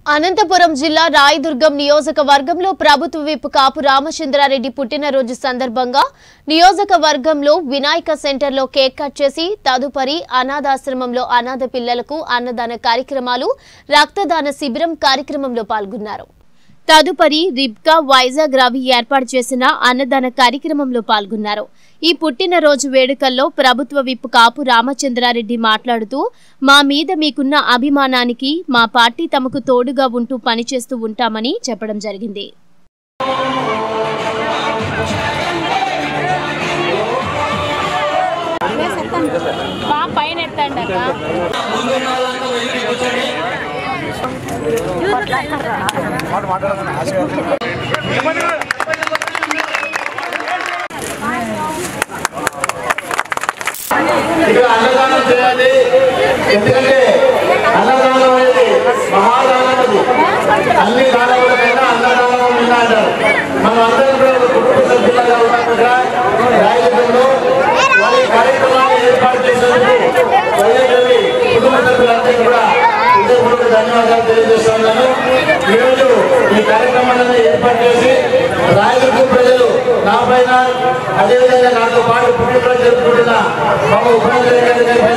అనంతపురం జిల్లా రాయదుర్గం నియోజకవర్గంలో ప్రభుత్వ విప్ కాపు రామచంద్రారెడ్డి పుట్టినరోజు సందర్భంగా నియోజకవర్గంలో వినాయక సెంటర్లో కేక్ కట్ చేసి తదుపరి అనాథాశ్రమంలో అనాథ పిల్లలకు అన్నదాన కార్యక్రమాలు రక్తదాన శిబిరం కార్యక్రమంలో పాల్గొన్నారు తదుపరి రిబ్కా వైజాగ్ రవి ఏర్పాటు చేసిన అన్నదాన కార్యక్రమంలో పాల్గొన్నారు ఈ పుట్టినరోజు వేడుకల్లో ప్రభుత్వ విప్ కాపు రామచంద్రారెడ్డి మాట్లాడుతూ మా మీద మీకున్న అభిమానానికి మా పార్టీ తమకు తోడుగా ఉంటూ పనిచేస్తూ ఉంటామని చెప్పడం జరిగింది బాగా పైన ఎత్తండి అక్క ఇక్కడ అన్నదానం చేయాలి ఎందుకంటే అన్నదానం అనేది మహాదానం అది అన్ని దానాల కన్నా అన్నదానం నిన్న అంటారు మనం అందరం కూడా ఒక కుటుంబ సభ్యులుగా ఉన్నాం ఇక్కడ రాయలసీమలో వారి కార్యక్రమాన్ని ఏర్పాటు చేసినందుకు వైఎస్ఆర్ కుటుంబ సభ్యులందరికీ కూడా హృదయపూర్వక ధన్యవాదాలు తెలియజేస్తున్నాను ఈరోజు ఈ కార్యక్రమాలను ఏర్పాటు చేసి రాయలసీమ ప్రజలు నా పైన అదేవిధంగా నాతో పాటు పుట్టినరోజు జరుపుకుంటున్న మా ఉపరాజు గారి